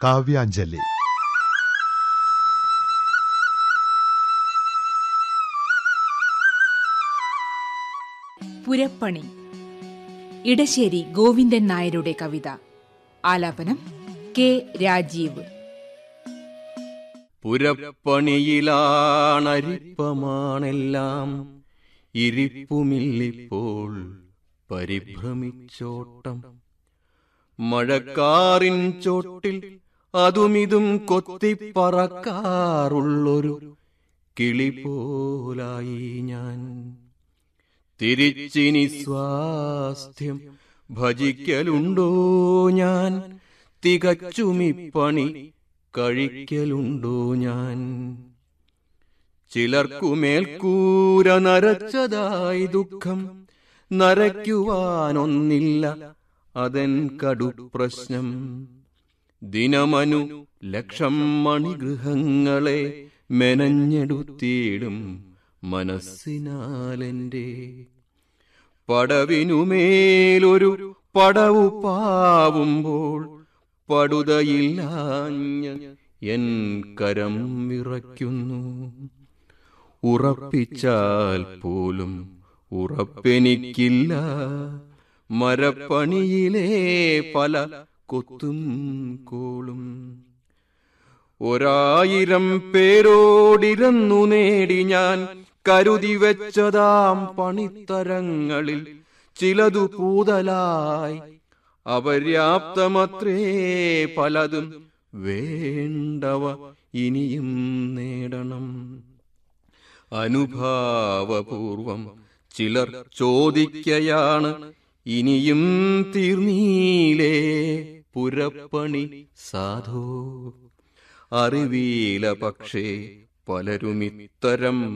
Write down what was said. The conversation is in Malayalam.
കാവ്യാഞ്ജലി പുരപ്പണി ഇടശ്ശേരി ഗോവിന്ദൻ നായരുടെ കവിത ആലാപനം കെ രാജീവ് പുരപ്പണിയിലാണരിപ്പമാണെല്ലാം ഇരിപ്പുമില്ലിപ്പോൾ പരിഭ്രമിച്ചോട്ടം മഴക്കാറിൻ ചോട്ടിൽ അതുമിതും കൊത്തിപ്പറക്കാറുള്ളൊരു കിളി പോലായി ഞാൻ തിരിച്ചിനി സ്വാസ്ഥ്യം ഭജിക്കലുണ്ടോ ഞാൻ തികച്ചുമിപ്പണി കഴിക്കലുണ്ടോ ഞാൻ ചിലർക്കുമേൽക്കൂര നരച്ചതായി ദുഃഖം നരയ്ക്കുവാനൊന്നില്ല അതെൻ കടുപ്രശ്നം ദിനമനു ലക്ഷം മണിഗൃഹങ്ങളെ മെനഞ്ഞെടുത്തിടും മനസ്സിനാലെന്റെ പടവിനുമേലൊരു പടവു പാവുമ്പോൾ പടുതയില്ലാഞ്ഞ എൻ കരം വിറയ്ക്കുന്നു ഉറപ്പിച്ചാൽ പോലും ഉറപ്പെനിക്കില്ല മരപ്പണിയിലെ പല കൊത്തും കോളും ഒരായിരം പേരോടിരന്നു നേടി ഞാൻ കരുതി വെച്ചതാം പണിത്തരങ്ങളിൽ ചിലതു പൂതലായി അപര്യാപ്തമത്രേ പലതും വേണ്ടവ ഇനിയും നേടണം അനുഭാവപൂർവം ചിലർ ചോദിക്കയാണ് ഇനിയും തീർന്നീലേ പുരപ്പണി സാധോ അറിവീല പക്ഷേ പലരുമിത്തരം